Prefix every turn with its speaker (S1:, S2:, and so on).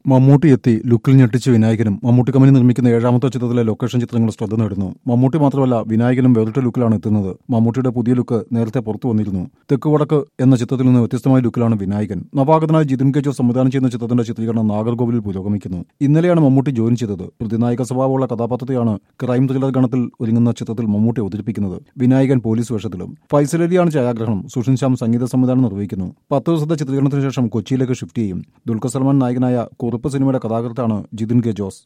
S1: മമ്മൂട്ടി എത്തി ലുക്കിൽ ഞെട്ടിച്ച് വിനായകനും മമ്മൂട്ടി കമ്പനി നിർമ്മിക്കുന്ന ഏഴാമത്തെ ചിത്രത്തിലെ ലൊക്കേഷൻ ചിത്രങ്ങൾ ശ്രദ്ധ നേടുന്നു മമ്മൂട്ടി മാത്രമല്ല വിനായകനും വേറിട്ട ലുക്കിലാണ് എത്തുന്നത് മമ്മൂട്ടിയുടെ പുതിയ ലുക്ക് നേരത്തെ പുറത്തു വന്നിരുന്നു തെക്ക് വടക്ക് എന്ന ചിത്രത്തിൽ നിന്ന് വ്യത്യസ്തമായ ലുക്കിലാണ് വിനായകൻ നവാഗതനായ ജിതിൻ കെ ജോസ് സംവിധാനം ചെയ്യുന്ന ചിത്രത്തിന്റെ ചിത്രീകരണം നാഗർകോവിലിൽ പുരോഗമിക്കുന്നു ഇന്നലെയാണ് മമ്മൂട്ടി ജോയിൻ ചെയ്തത് പ്രതിനായക സ്വഭാവമുള്ള കഥാപാത്രത്തെയാണ് ക്രൈം ത്രില്ലർ ഗണത്തിൽ ഒരുങ്ങുന്ന ചിത്രത്തിൽ മമ്മൂട്ടി അവതരിപ്പിക്കുന്നത് വിനായകൻ പോലീസ് വേഷത്തിലും ഫൈസലലിയാണ് ഛായാഗ്രഹണം സുഷിൻ ശ്യാം സംഗീത സംവിധാനം നിർവഹിക്കുന്നു പത്ത് ദിവസത്തെ ചിത്രീകരണത്തിന് ശേഷം കൊച്ചിയിലേക്ക് ഷിഫ്റ്റ് ചെയ്യും ദുൽഖർ സൽമാൻ നായകനായ കുറുപ്പ് സിനിമയുടെ കഥാകൃത്താണ് ജിതിൻ കെ ജോസ്